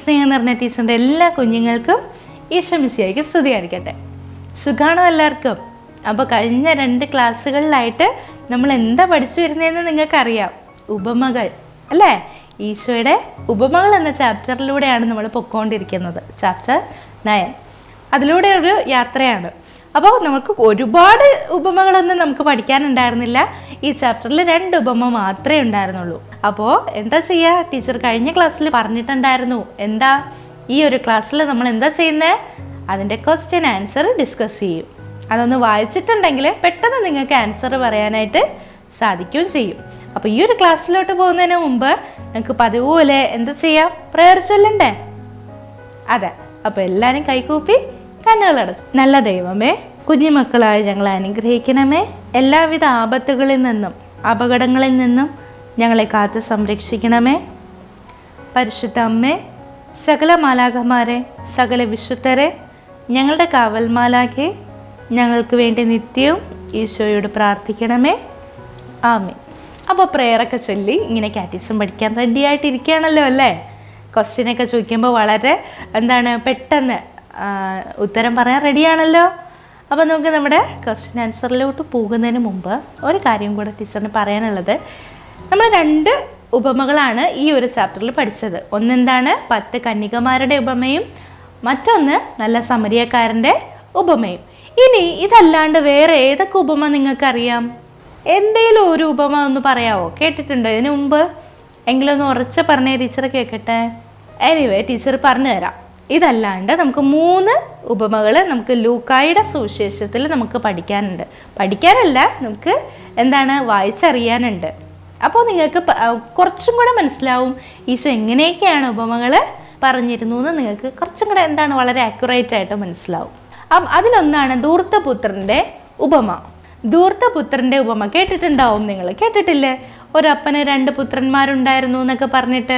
സ്നേഹം നിറഞ്ഞ ടീച്ചറിൻ്റെ എല്ലാ കുഞ്ഞുങ്ങൾക്കും ഈശ്വമിശിയായിരിക്കും സ്തുതിയായിരിക്കട്ടെ സുഖാണോ എല്ലാവർക്കും അപ്പോൾ കഴിഞ്ഞ രണ്ട് ക്ലാസ്സുകളിലായിട്ട് നമ്മൾ എന്താ പഠിച്ചു വരുന്നതെന്ന് നിങ്ങൾക്കറിയാം ഉപമകൾ അല്ലേ ഈശോയുടെ ഉപമകൾ എന്ന ചാപ്റ്ററിലൂടെയാണ് നമ്മൾ പൊക്കോണ്ടിരിക്കുന്നത് ചാപ്റ്റർ നയൻ അതിലൂടെ ഒരു യാത്രയാണ് അപ്പോൾ നമുക്ക് ഒരുപാട് ഉപമകളൊന്നും നമുക്ക് പഠിക്കാനുണ്ടായിരുന്നില്ല ഈ ചാപ്റ്ററിൽ രണ്ട് ഉപമ മാത്രമേ ഉണ്ടായിരുന്നുള്ളൂ അപ്പോൾ എന്താ ചെയ്യുക ടീച്ചർ കഴിഞ്ഞ ക്ലാസ്സിൽ പറഞ്ഞിട്ടുണ്ടായിരുന്നു എന്താ ഈ ഒരു ക്ലാസ്സിൽ നമ്മൾ എന്താ ചെയ്യുന്നത് അതിൻ്റെ ക്വസ്റ്റ്യൻ ആൻസർ ഡിസ്കസ് ചെയ്യും അതൊന്ന് വായിച്ചിട്ടുണ്ടെങ്കിൽ പെട്ടെന്ന് നിങ്ങൾക്ക് ആൻസർ പറയാനായിട്ട് സാധിക്കുകയും ചെയ്യും അപ്പോൾ ഈ ഒരു ക്ലാസ്സിലോട്ട് പോകുന്നതിന് മുമ്പ് നിങ്ങൾക്ക് പതിവ് പോലെ എന്താ ചെയ്യാം പ്രയർ ചൊല്ലണ്ടേ അതെ അപ്പൊ എല്ലാരും കൈകൂപ്പി കണ്ണുകളടച്ചു നല്ല ദൈവമേ കുഞ്ഞുമക്കളായ ഞങ്ങളെ അനുഗ്രഹിക്കണമേ എല്ലാവിധ ആപത്തുകളിൽ നിന്നും അപകടങ്ങളിൽ നിന്നും ഞങ്ങളെ കാത്ത് സംരക്ഷിക്കണമേ പരിശുദ്ധ അമ്മേ സകല മാലാഖമാരെ സകല വിശുദ്ധരെ ഞങ്ങളുടെ കാവൽമാലാഖെ ഞങ്ങൾക്ക് വേണ്ടി നിത്യവും ഈശോയോട് പ്രാർത്ഥിക്കണമേ ആമേ അപ്പോൾ പ്രെയറൊക്കെ ചൊല്ലി ഇങ്ങനെ കാറ്റീസം പഠിക്കാൻ റെഡി ആയിട്ടിരിക്കുകയാണല്ലോ അല്ലേ ക്വസ്റ്റ്യനൊക്കെ ചോദിക്കുമ്പോൾ വളരെ എന്താണ് പെട്ടെന്ന് ആ, ഉത്തരം പറയാൻ റെഡിയാണല്ലോ അപ്പോൾ നമുക്ക് നമ്മുടെ ക്വസ്റ്റ്യൻ ആൻസറിലോട്ട് പോകുന്നതിന് മുമ്പ് ഒരു കാര്യം കൂടെ ടീച്ചറിന് പറയാനുള്ളത് നമ്മൾ രണ്ട് ഉപമകളാണ് ഈ ഒരു ചാപ്റ്ററിൽ പഠിച്ചത് ഒന്നെന്താണ് പത്ത് കന്യകമാരുടെ ഉപമയും മറ്റൊന്ന് നല്ല സമരിയക്കാരൻ്റെ ഉപമയും ഇനി ഇതല്ലാണ്ട് വേറെ ഏതൊക്കെ ഉപമ നിങ്ങൾക്കറിയാം എന്തേലും ഒരു ഉപമ ഒന്ന് പറയാവോ കേട്ടിട്ടുണ്ടോ ഇതിനു മുമ്പ് എങ്കിലും ഒന്ന് ഉറച്ച പറഞ്ഞേ ടീച്ചർ കേൾക്കട്ടെ എനിവേ ടീച്ചർ പറഞ്ഞു തരാം ഇതല്ലാണ്ട് നമുക്ക് മൂന്ന് ഉപമകൾ നമുക്ക് ലൂക്കായുടെ സുവിശേഷത്തിൽ നമുക്ക് പഠിക്കാനുണ്ട് പഠിക്കാനല്ല നമുക്ക് എന്താണ് വായിച്ചറിയാനുണ്ട് അപ്പോൾ നിങ്ങൾക്ക് പ- ആ, കുറച്ചും കൂടെ മനസ്സിലാവും ഈശോ എങ്ങനെയൊക്കെയാണ് ഉപമകൾ പറഞ്ഞിരുന്നു എന്ന് നിങ്ങൾക്ക് കുറച്ചും കൂടെ എന്താണ് വളരെ ആക്യുറേറ്റ് ആയിട്ട് മനസ്സിലാവും അപ്പം അതിലൊന്നാണ് ധൂർത്തപുത്രൻ്റെ ഉപമ ധൂർത്തപുത്രൻ്റെ ഉപമ കേട്ടിട്ടുണ്ടാവും നിങ്ങൾ കേട്ടിട്ടില്ലേ ഒരപ്പന് രണ്ട് പുത്രന്മാരുണ്ടായിരുന്നു എന്നൊക്കെ പറഞ്ഞിട്ട്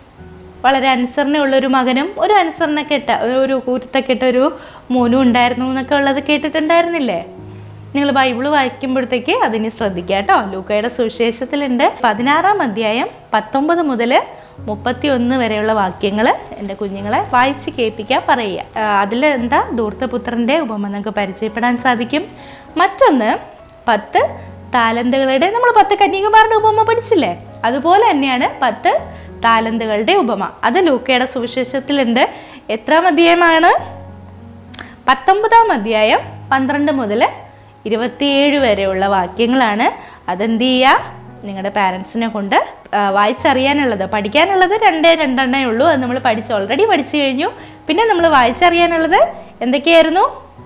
വളരെ അനുസരണയുള്ള ഒരു മകനും ഒരു അനുസരണക്കെട്ട ഒരു കൂറ്റത്തൊക്കെട്ട ഒരു മോനും ഉണ്ടായിരുന്നു എന്നൊക്കെ ഉള്ളത് കേട്ടിട്ടുണ്ടായിരുന്നില്ലേ നിങ്ങൾ ബൈബിള് വായിക്കുമ്പോഴത്തേക്ക് അതിന് ശ്രദ്ധിക്കുക കേട്ടോ ലൂക്കയുടെ സുവിശേഷത്തിലുണ്ട് പതിനാറാം അധ്യായം പത്തൊമ്പത് മുതൽ മുപ്പത്തി ഒന്ന് വരെയുള്ള വാക്യങ്ങൾ എൻ്റെ കുഞ്ഞുങ്ങളെ വായിച്ച് കേൾപ്പിക്കാൻ പറയുക അതിൽ എന്താ ധൂർത്തപുത്രൻ്റെ ഉപമ നമുക്ക് പരിചയപ്പെടാൻ സാധിക്കും മറ്റൊന്ന് പത്ത് താലന്തുകളുടെ നമ്മൾ പത്ത് കന്യകുമാരുടെ ഉപമ പഠിച്ചില്ലേ അതുപോലെ തന്നെയാണ് പത്ത് താലന്തുകളുടെ ഉപമ അത് ലൂക്കയുടെ സുവിശേഷത്തിലുണ്ട് എത്രാം അധ്യായമാണ് പത്തൊമ്പതാം അധ്യായം പന്ത്രണ്ട് മുതൽ ഇരുപത്തിയേഴ് വരെയുള്ള വാക്യങ്ങളാണ് അതെന്ത് ചെയ്യുക നിങ്ങളുടെ പാരൻസിനെ കൊണ്ട് ആ, വായിച്ചറിയാനുള്ളത് പഠിക്കാനുള്ളത് രണ്ടേ രണ്ടെണ്ണേ ഉള്ളൂ അത് നമ്മൾ പഠിച്ച് ഓൾറെഡി പഠിച്ചു കഴിഞ്ഞു പിന്നെ നമ്മൾ വായിച്ചറിയാനുള്ളത് എന്തൊക്കെയായിരുന്നു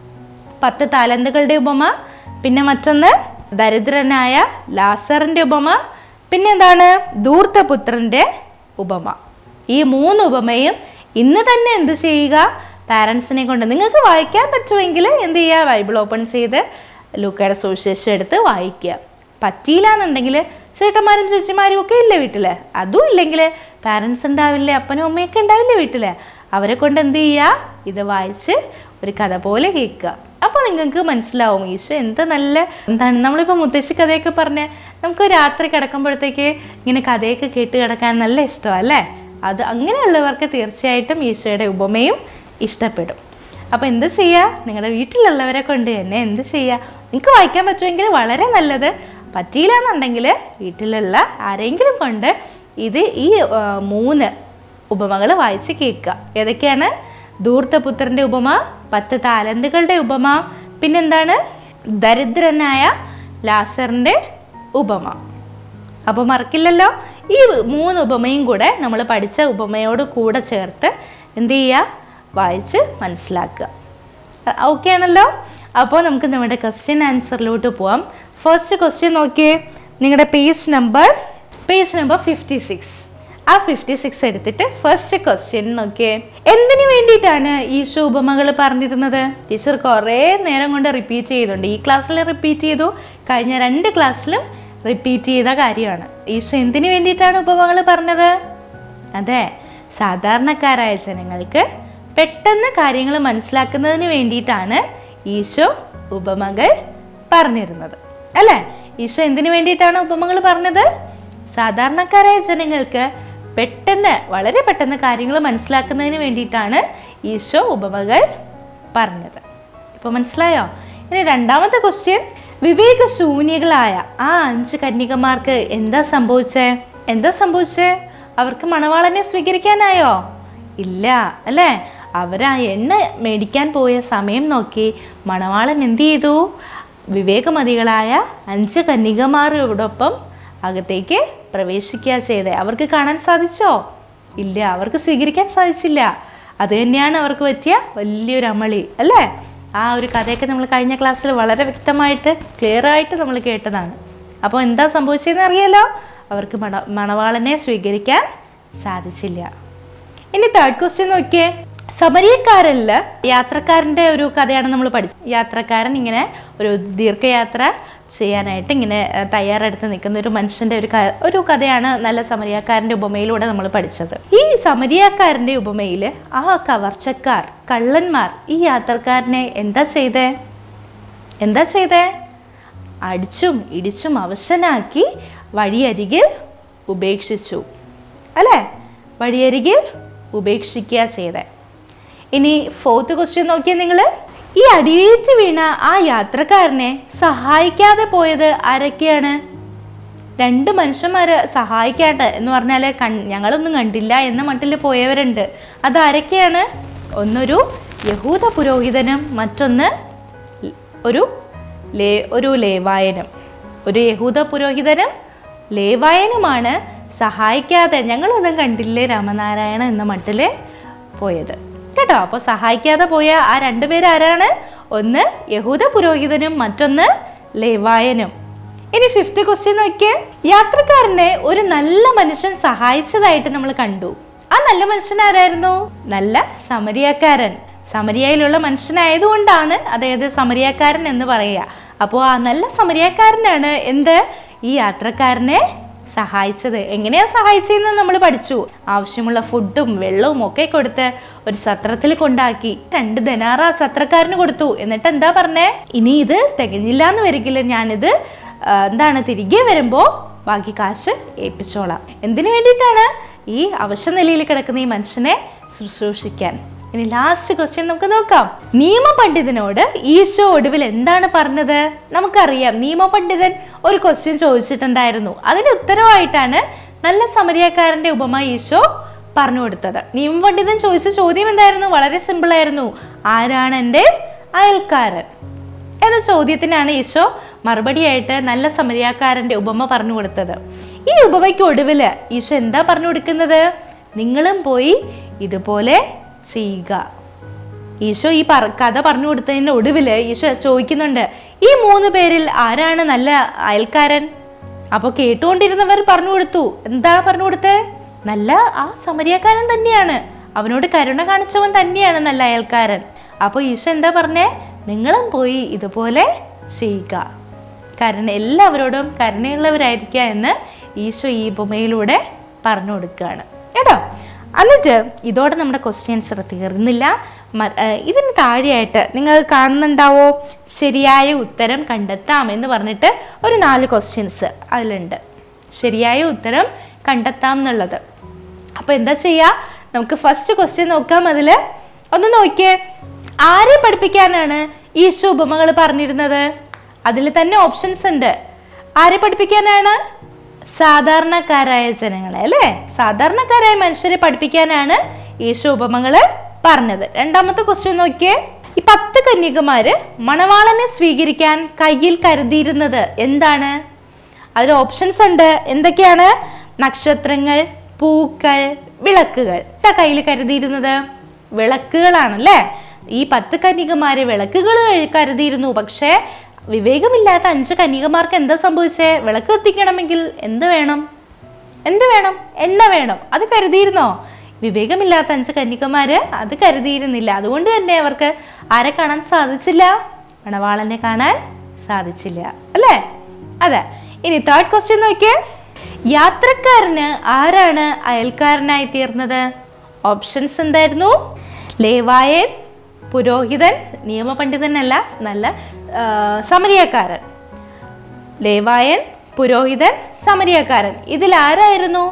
പത്ത് താലന്തുകളുടെ ഉപമ പിന്നെ മറ്റൊന്ന് ദരിദ്രനായ ലാസറിന്റെ ഉപമ പിന്നെ എന്താണ് ധൂർത്തപുത്രന്റെ ഉപമ ഈ മൂന്ന് ഉപമയും ഇന്ന് തന്നെ എന്ത് ചെയ്യുക പാരൻസിനെ കൊണ്ട് നിങ്ങൾക്ക് വായിക്കാൻ പറ്റുമെങ്കിൽ എന്ത് ചെയ്യുക ബൈബിൾ ഓപ്പൺ ചെയ്ത് ലൂക്കയുടെ സുവിശേഷം എടുത്ത് വായിക്കുക പറ്റിയില്ല എന്നുണ്ടെങ്കിൽ ചേട്ടന്മാരും ചേച്ചിമാരും ഒക്കെ ഇല്ലേ വീട്ടില് അതും ഇല്ലെങ്കിൽ പാരൻസ് ഉണ്ടാവില്ലേ അപ്പനും അമ്മയൊക്കെ ഉണ്ടാവില്ലേ വീട്ടില് അവരെ കൊണ്ട് എന്ത് ചെയ്യുക ഇത് വായിച്ച് ഒരു കഥ പോലെ കേൾക്കുക അപ്പോൾ നിങ്ങൾക്ക് മനസ്സിലാവും ഈശോ എന്ത് നല്ല എന്താണ് നമ്മളിപ്പോൾ മുത്തശ്ശി കഥയൊക്കെ പറഞ്ഞ് നമുക്ക് രാത്രി കിടക്കുമ്പോഴത്തേക്ക് ഇങ്ങനെ കഥയൊക്കെ കേട്ട് കിടക്കാൻ നല്ല ഇഷ്ടമാണ് അല്ലേ അത് അങ്ങനെയുള്ളവർക്ക് തീർച്ചയായിട്ടും ഈശോയുടെ ഉപമയും ഇഷ്ടപ്പെടും അപ്പോൾ എന്ത് ചെയ്യുക നിങ്ങളുടെ വീട്ടിലുള്ളവരെ കൊണ്ട് തന്നെ എന്ത് ചെയ്യുക നിങ്ങൾക്ക് വായിക്കാൻ പറ്റുമെങ്കിൽ വളരെ നല്ലത് പറ്റിയില്ല എന്നുണ്ടെങ്കിൽ വീട്ടിലുള്ള ആരെങ്കിലും കൊണ്ട് ഇത് ഈ ആ, മൂന്ന് ഉപമകൾ വായിച്ച് കേൾക്കുക ഏതൊക്കെയാണ് ധൂർത്തപുത്രൻ്റെ ഉപമ പത്ത് താലന്തുകളുടെ ഉപമ പിന്നെന്താണ് ദരിദ്രനായ ലാസറിൻ്റെ ഉപമ അപ്പോൾ മറക്കില്ലല്ലോ ഈ മൂന്ന് ഉപമയും കൂടെ നമ്മൾ പഠിച്ച ഉപമയോട് കൂടെ ചേർത്ത് എന്ത് ചെയ്യുക വായിച്ച് മനസ്സിലാക്കുക ഓക്കെ ആണല്ലോ അപ്പോൾ നമുക്ക് നമ്മുടെ ക്വസ്റ്റ്യൻ ആൻസറിലോട്ട് പോവാം ഫസ്റ്റ് ക്വസ്റ്റ്യൻ നോക്കിയേ നിങ്ങളുടെ page number page number fifty six ആ ഫിഫ്റ്റി സിക്സ് എടുത്തിട്ട് ഫസ്റ്റ് ക്വസ്റ്റ്യൻ നോക്കിയേ എന്തിനു വേണ്ടിയിട്ടാണ് ഈശോ ഉപമകൾ പറഞ്ഞിരുന്നത് ടീച്ചർ കുറേ നേരം കൊണ്ട് റിപ്പീറ്റ് ചെയ്തുണ്ട് ഈ ക്ലാസ്സിൽ റിപ്പീറ്റ് ചെയ്തു കഴിഞ്ഞ രണ്ട് ക്ലാസ്സിലും റിപ്പീറ്റ് ചെയ്ത കാര്യമാണ് ഈശോ എന്തിനു വേണ്ടിയിട്ടാണ് ഉപമകൾ പറഞ്ഞത് അതെ സാധാരണക്കാരായ ജനങ്ങൾക്ക് പെട്ടെന്ന് കാര്യങ്ങൾ മനസ്സിലാക്കുന്നതിന് വേണ്ടിയിട്ടാണ് ഈശോ ഉപമകൾ പറഞ്ഞിരുന്നത് അല്ലേ ഈശോ എന്തിനു വേണ്ടിയിട്ടാണ് ഉപമകൾ പറഞ്ഞത് സാധാരണക്കാരായ ജനങ്ങൾക്ക് പെട്ടെന്ന് വളരെ പെട്ടെന്ന് കാര്യങ്ങൾ മനസ്സിലാക്കുന്നതിന് വേണ്ടിയിട്ടാണ് ഈശോ ഉപമകൾ പറഞ്ഞത് ഇപ്പൊ മനസ്സിലായോ ഇനി രണ്ടാമത്തെ ക്വസ്റ്റ്യൻ വിവേകശൂന്യകളായ ആ അഞ്ച് കന്യകമാർക്ക് എന്താ സംഭവിച്ചേ എന്താ സംഭവിച്ചേ അവർക്ക് മണവാളനെ സ്വീകരിക്കാനായോ ഇല്ല അല്ലേ അവർ ആ എണ്ണ മേടിക്കാൻ പോയ സമയം നോക്കി മണവാളൻ എന്ത് ചെയ്തു വിവേകമതികളായ അഞ്ച് കന്യകമാരോടൊപ്പം അകത്തേക്ക് പ്രവേശിക്കുക ചെയ്തേ അവർക്ക് കാണാൻ സാധിച്ചോ ഇല്ല അവർക്ക് സ്വീകരിക്കാൻ സാധിച്ചില്ല അത് തന്നെയാണ് അവർക്ക് പറ്റിയ വലിയൊരു അമളി അല്ലേ ആ ഒരു കഥയൊക്കെ നമ്മൾ കഴിഞ്ഞ ക്ലാസ്സിൽ വളരെ വ്യക്തമായിട്ട് ക്ലിയർ ആയിട്ട് നമ്മൾ കേട്ടതാണ് അപ്പോൾ എന്താ സംഭവിച്ചതെന്ന് അറിയാലോ അവർക്ക് മണ മണവാളനെ സ്വീകരിക്കാൻ സാധിച്ചില്ല ഇനി തേർഡ് ക്വസ്റ്റ്യൻ നോക്കിയേ സമരിയക്കാരനില് യാത്രക്കാരൻ്റെ ഒരു കഥയാണ് നമ്മൾ പഠിച്ചത് യാത്രക്കാരൻ ഇങ്ങനെ ഒരു ദീർഘയാത്ര ചെയ്യാനായിട്ട് ഇങ്ങനെ ഏഹ്, തയ്യാറെടുത്ത് നിൽക്കുന്ന ഒരു മനുഷ്യൻ്റെ ഒരു ക- ഒരു കഥയാണ് നല്ല സമരിയാക്കാരൻ്റെ ഉപമയിലൂടെ നമ്മൾ പഠിച്ചത് ഈ സമരിയാക്കാരൻ്റെ ഉപമയിൽ ആ കവർച്ചക്കാർ കള്ളന്മാർ ഈ യാത്രക്കാരനെ എന്താ ചെയ്തേ എന്താ ചെയ്തേ അടിച്ചും ഇടിച്ചും അവശനാക്കി വഴിയരികിൽ ഉപേക്ഷിച്ചു അല്ലേ വഴിയരികിൽ ഉപേക്ഷിക്കുക ചെയ്തേ ഇനി ഫോർത്ത് ക്വസ്റ്റ്യൻ നോക്കിയേ നിങ്ങൾ ഈ അടിയേറ്റ് വീണ ആ യാത്രക്കാരനെ സഹായിക്കാതെ പോയത് ആരൊക്കെയാണ് രണ്ട് മനുഷ്യന്മാര് സഹായിക്കാട്ട് എന്ന് പറഞ്ഞാൽ കൺ ഞങ്ങളൊന്നും കണ്ടില്ല എന്ന മട്ടിൽ പോയവരുണ്ട് അതാരൊക്കെയാണ് ഒന്നൊരു യഹൂദ പുരോഹിതനും മറ്റൊന്ന് ഒരു ലേ ഒരു ലേവായനും ഒരു യഹൂദ പുരോഹിതനും ലേവായനുമാണ് സഹായിക്കാതെ ഞങ്ങളൊന്നും കണ്ടില്ലേ രാമനാരായണ എന്ന മട്ടിൽ പോയത് കേട്ടോ അപ്പോൾ സഹായിക്കാതെ പോയ ആ രണ്ടുപേര് ആരാണ് ഒന്ന് യഹൂദ പുരോഹിതനും മറ്റൊന്ന് ലേവായനും ഇനി ഫിഫ്ത്ത് ക്വസ്റ്റ്യൻ നോക്കിയേ യാത്രക്കാരനെ ഒരു നല്ല മനുഷ്യൻ സഹായിച്ചതായിട്ട് നമ്മൾ കണ്ടു ആ നല്ല മനുഷ്യൻ ആരായിരുന്നു നല്ല സമരിയാക്കാരൻ സമരിയയിലുള്ള മനുഷ്യനായതുകൊണ്ടാണ് അതായത് സമരിയാക്കാരൻ എന്ന് പറയുക അപ്പോൾ ആ നല്ല സമരിയാക്കാരനാണ് എന്ത് ഈ യാത്രക്കാരനെ സഹായിച്ചത് എങ്ങനെയാ സഹായിച്ചതെന്ന് നമ്മൾ പഠിച്ചു ആവശ്യമുള്ള ഫുഡും വെള്ളവും ഒക്കെ കൊടുത്ത് ഒരു സത്രത്തിൽ കൊണ്ടാക്കി രണ്ട് ധനാറ ആ സത്രക്കാരന് കൊടുത്തു എന്നിട്ട് എന്താ പറഞ്ഞേ ഇനി ഇത് തികഞ്ഞില്ല എന്ന് വരികില്ല ഞാനിത് ആ, എന്താണ് തിരികെ വരുമ്പോൾ ബാക്കി കാശ് ഏൽപ്പിച്ചോളാം എന്തിനു വേണ്ടിയിട്ടാണ് ഈ അവശനിലയിൽ കിടക്കുന്ന ഈ മനുഷ്യനെ ശുശ്രൂഷിക്കാൻ ഇനി ലാസ്റ്റ് ക്വസ്റ്റ്യൻ നമുക്ക് നോക്കാം നിയമപണ്ഡിതനോട് ഈശോ ഒടുവിൽ എന്താണ് പറഞ്ഞത് നമുക്കറിയാം നിയമപണ്ഡിതൻ ഒരു ക്വസ്റ്റ്യൻ ചോദിച്ചിട്ടുണ്ടായിരുന്നു അതിന് ഉത്തരവായിട്ടാണ് നല്ല സമരിയക്കാരന്റെ ഉപമ ഈശോ പറഞ്ഞു കൊടുത്തത് നിയമപണ്ഡിതൻ ചോദിച്ച ചോദ്യം എന്തായിരുന്നു വളരെ സിമ്പിൾ ആയിരുന്നു ആരാണ് എൻ്റെ അയൽക്കാരൻ എന്ന ചോദ്യത്തിനാണ് ഈശോ മറുപടിയായിട്ട് നല്ല സമരിയാക്കാരന്റെ ഉപമ പറഞ്ഞു കൊടുത്തത് ഈ ഉപമയ്ക്ക് ഒടുവിൽ ഈശോ എന്താ പറഞ്ഞു കൊടുക്കുന്നത് നിങ്ങളും പോയി ഇതുപോലെ ചെയ്യുക ഈശോ ഈ പറ കഥ പറഞ്ഞു കൊടുത്തതിന്റെ ഒടുവിൽ ഈശോ ചോദിക്കുന്നുണ്ട് ഈ മൂന്ന് പേരിൽ ആരാണ് നല്ല അയൽക്കാരൻ അപ്പോൾ കേട്ടുകൊണ്ടിരുന്നവർ പറഞ്ഞു കൊടുത്തു എന്താ പറഞ്ഞു കൊടുത്തേ നല്ല ആ സമരിയാക്കാരൻ തന്നെയാണ് അവനോട് കരുണ കാണിച്ചവൻ തന്നെയാണ് നല്ല അയൽക്കാരൻ അപ്പോൾ ഈശോ എന്താ പറഞ്ഞേ നിങ്ങളും പോയി ഇതുപോലെ ചെയ്യുക കരുണ എല്ലാവരോടും കരുണയുള്ളവരായിരിക്കുക എന്ന് ഈശോ ഈ ഉപമയിലൂടെ പറഞ്ഞു കൊടുക്കുകയാണ് കേട്ടോ എന്നിട്ട് ഇതോടെ നമ്മുടെ ക്വസ്റ്റ്യൻസ് തീർന്നില്ല മ- ഏർ ഇതിന് താഴെയായിട്ട് നിങ്ങൾ കാണുന്നുണ്ടാവോ ശരിയായ ഉത്തരം കണ്ടെത്താം എന്ന് പറഞ്ഞിട്ട് ഒരു നാല് ക്വസ്റ്റ്യൻസ് അതിലുണ്ട് ശരിയായ ഉത്തരം കണ്ടെത്താം എന്നുള്ളത് അപ്പോൾ എന്താ ചെയ്യുക നമുക്ക് ഫസ്റ്റ് ക്വസ്റ്റ്യൻ നോക്കാം അതിൽ ഒന്ന് നോക്കിയേ ആരെ പഠിപ്പിക്കാനാണ് ഈശോ ഉപമകൾ പറഞ്ഞിരുന്നത് അതിൽ തന്നെ ഓപ്ഷൻസ് ഉണ്ട് ആരെ പഠിപ്പിക്കാനാണ് സാധാരണക്കാരായ ജനങ്ങളെ അല്ലേ സാധാരണക്കാരായ മനുഷ്യരെ പഠിപ്പിക്കാനാണ് ഈശോ ഉപമകള് പറഞ്ഞത് രണ്ടാമത്തെ ക്വസ്റ്റ്യൻ നോക്കിയേ ഈ പത്ത് കന്യകമാര് മണവാളനെ സ്വീകരിക്കാൻ കയ്യിൽ കരുതിയിരുന്നത് എന്താണ് അതിൽ ഓപ്ഷൻസ് ഉണ്ട് എന്തൊക്കെയാണ് നക്ഷത്രങ്ങൾ പൂക്കൾ വിളക്കുകൾ എന്താ കയ്യിൽ കരുതിയിരുന്നത് വിളക്കുകളാണല്ലേ ഈ പത്ത് കന്യകമാരെ വിളക്കുകൾ കരുതിയിരുന്നു പക്ഷേ വിവേകമില്ലാത്ത അഞ്ച് കന്യകമാർക്ക് എന്താ സംഭവിച്ചേ വിളക്ക് കത്തിക്കണമെങ്കിൽ എന്ത് വേണം എന്ത് വേണം എണ്ണ വേണം അത് കരുതിയിരുന്നോ വിവേകമില്ലാത്ത അഞ്ച് കന്യകമാര് അത് കരുതിയിരുന്നില്ല അതുകൊണ്ട് തന്നെ അവർക്ക് ആരെ കാണാൻ സാധിച്ചില്ല മണവാളനെ കാണാൻ സാധിച്ചില്ല അല്ലേ അതെ ഇനി തേർഡ് ക്വസ്റ്റ്യൻ നോക്കിയേ യാത്രക്കാരന് ആരാണ് അയൽക്കാരനായി തീർന്നത് ഓപ്ഷൻസ് എന്തായിരുന്നു ലേവായൻ പുരോഹിതൻ നിയമപണ്ഡിതനല്ല നല്ല ആ, സമരിയക്കാരൻ ലേവായൻ പുരോഹിതൻ സമരിയക്കാരൻ ഇതിൽ ആരായിരുന്നു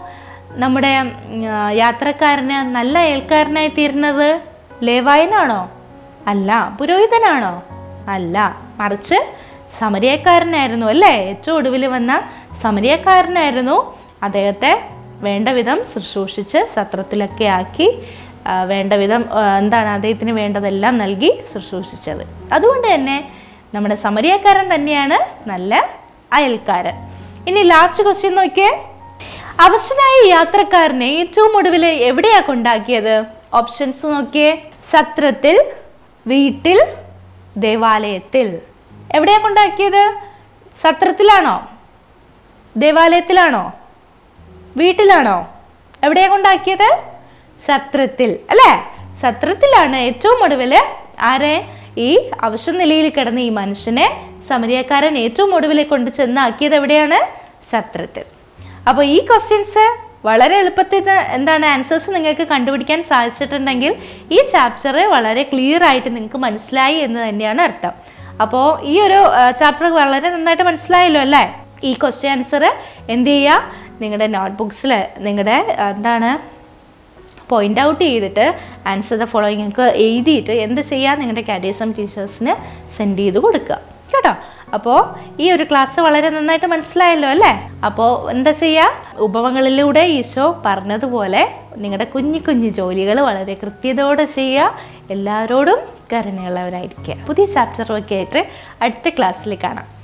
നമ്മുടെ ഉം, ആ, യാത്രക്കാരന് നല്ല അയൽക്കാരനായി തീരുന്നത് ലേവായനാണോ അല്ല പുരോഹിതനാണോ അല്ല മറിച്ച് സമരിയക്കാരനായിരുന്നു അല്ലേ ഏറ്റവും ഒടുവിൽ വന്ന സമരിയക്കാരനായിരുന്നു അദ്ദേഹത്തെ വേണ്ട വിധം ശുശ്രൂഷിച്ച് സത്രത്തിലൊക്കെ ആക്കി ആ, വേണ്ട വിധം ആ, എന്താണ് അദ്ദേഹത്തിന് വേണ്ടതെല്ലാം നൽകി ശുശ്രൂഷിച്ചത് അതുകൊണ്ട് തന്നെ നമ്മുടെ സമരിയക്കാരൻ തന്നെയാണ് നല്ല അയൽക്കാരൻ ഇനി ലാസ്റ്റ് ക്വസ്റ്റ്യൻ നോക്കിയേ അവശനായ യാത്രക്കാരനെ ഏറ്റവും ഒടുവിൽ എവിടെയാ കൊണ്ടാക്കിയത് ഓപ്ഷൻസ് നോക്കിയേ സത്രത്തിൽ വീട്ടിൽ ദേവാലയത്തിൽ എവിടെയാ കൊണ്ടാക്കിയത് സത്രത്തിലാണോ ദേവാലയത്തിലാണോ വീട്ടിലാണോ എവിടെയാ കൊണ്ടാക്കിയത് സത്രത്തിൽ അല്ലേ സത്രത്തിലാണ് ഏറ്റവും ഒടുവിൽ ആരെ ഈ അവശ നിലയിൽ കിടന്ന ഈ മനുഷ്യനെ സമരിയക്കാരൻ ഏറ്റവും ഒടുവിൽ കൊണ്ട് ചെന്നാക്കിയത് എവിടെയാണ് സത്രത്തിൽ അപ്പോൾ ഈ ക്വസ്റ്റ്യൻസ് വളരെ എളുപ്പത്തിൽ ത- എന്താണ് ആൻസേഴ്സ് നിങ്ങൾക്ക് കണ്ടുപിടിക്കാൻ സാധിച്ചിട്ടുണ്ടെങ്കിൽ ഈ ചാപ്റ്റർ വളരെ ക്ലിയർ ആയിട്ട് നിങ്ങൾക്ക് മനസ്സിലായി എന്ന് തന്നെയാണ് അർത്ഥം അപ്പോൾ ഈ ഒരു ചാപ്റ്റർ വളരെ നന്നായിട്ട് മനസ്സിലായല്ലോ അല്ലേ ഈ ക്വസ്റ്റ്യൻ ആൻസർ എന്ത് ചെയ്യുക നിങ്ങളുടെ നോട്ട്ബുക്സിൽ നിങ്ങളുടെ എന്താണ് പോയിന്റ് ഔട്ട് ചെയ്തിട്ട് ആൻസർ ദ ഫോളോയിങ് ഒക്കെ എഴുതിയിട്ട് എന്ത് ചെയ്യുക നിങ്ങളുടെ കാരിയസം ടീച്ചേഴ്സിന് സെൻഡ് ചെയ്ത് കൊടുക്കുക കേട്ടോ അപ്പോൾ ഈ ഒരു ക്ലാസ് വളരെ നന്നായിട്ട് മനസ്സിലായല്ലോ അല്ലേ അപ്പോൾ എന്താ ചെയ്യുക ഉപമകളിലൂടെ ഈശോ പറഞ്ഞതുപോലെ നിങ്ങളുടെ കുഞ്ഞു കുഞ്ഞു ജോലികൾ വളരെ കൃത്യതയോടെ ചെയ്യുക എല്ലാവരോടും കരുണയുള്ളവരായിരിക്കുക പുതിയ ചാപ്റ്ററൊക്കെ ആയിട്ട് അടുത്ത ക്ലാസ്സിൽ കാണാം